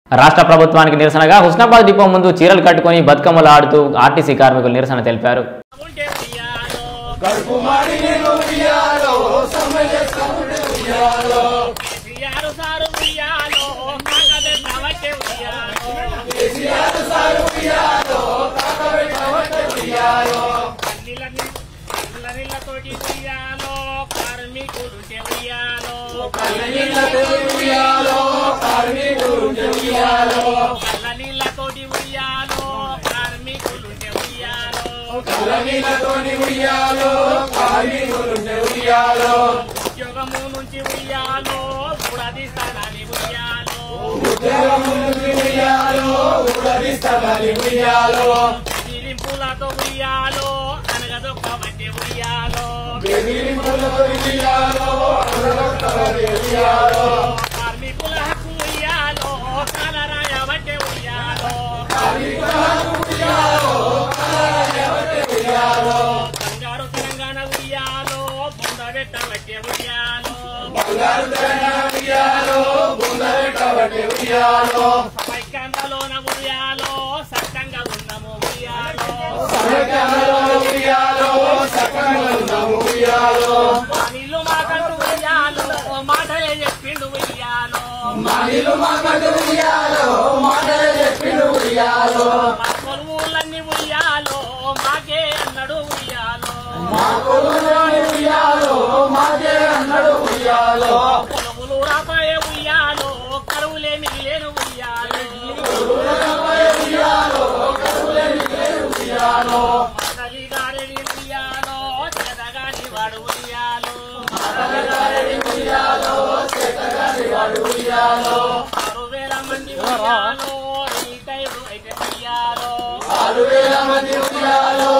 రాష్ట్ర ప్రభుత్వానికి నిరసనగా హుస్నాబాద్ డిపో ముందు చీరలు కట్టుకొని బతుకమ్మలు ఆడుతూ ఆర్టీసీ కార్మికులు నిరసన తెలిపారు తోటి ఉయ్యాలో కార్మికులు ఉయ్యాలో కళ్ళ నీళ్ళతోటి ఉయ్యాలో కార్మికులు ఉయ్యాలో ఉద్యోగము నుంచి ఉయ్యాలో ఉడది స్థలాన్ని ఉయ్యాలో బెదిరింపులతో ఉయ్యాలో అనగదొక్క వంటి ఉయ్యాలో కార్మికుల హక్కు ఉయ్యాలో కలరాయ వంటి ఉయ్యాలో బంగారు తెలంగాణ ఉయ్యాలో బొంద పెట్ట వట్టే ఉయ్యాలో పైకందలోన ఉయ్యాలో సక్కంగా ఉన్నాము ఉయ్యాలో మానిల్లు మాకంటూ ఉయ్యాలో మాటలే చెప్పిండు ఉయ్యాలో మా కొలువులన్నీ ఉయ్యాలో మాకే అన్నాడు ఉయ్యాలో కొలువులు రాపాయే ఉయ్యాలో కరువులేమి లేను ఉయ్యాలో మాటలి గారెడి ఉయ్యాలో చెదగాని వాడు ఉయ్యాలో ఆరు వేల మంది ఉయ్యాలో రీటైరు అయితే ఉయ్యాలో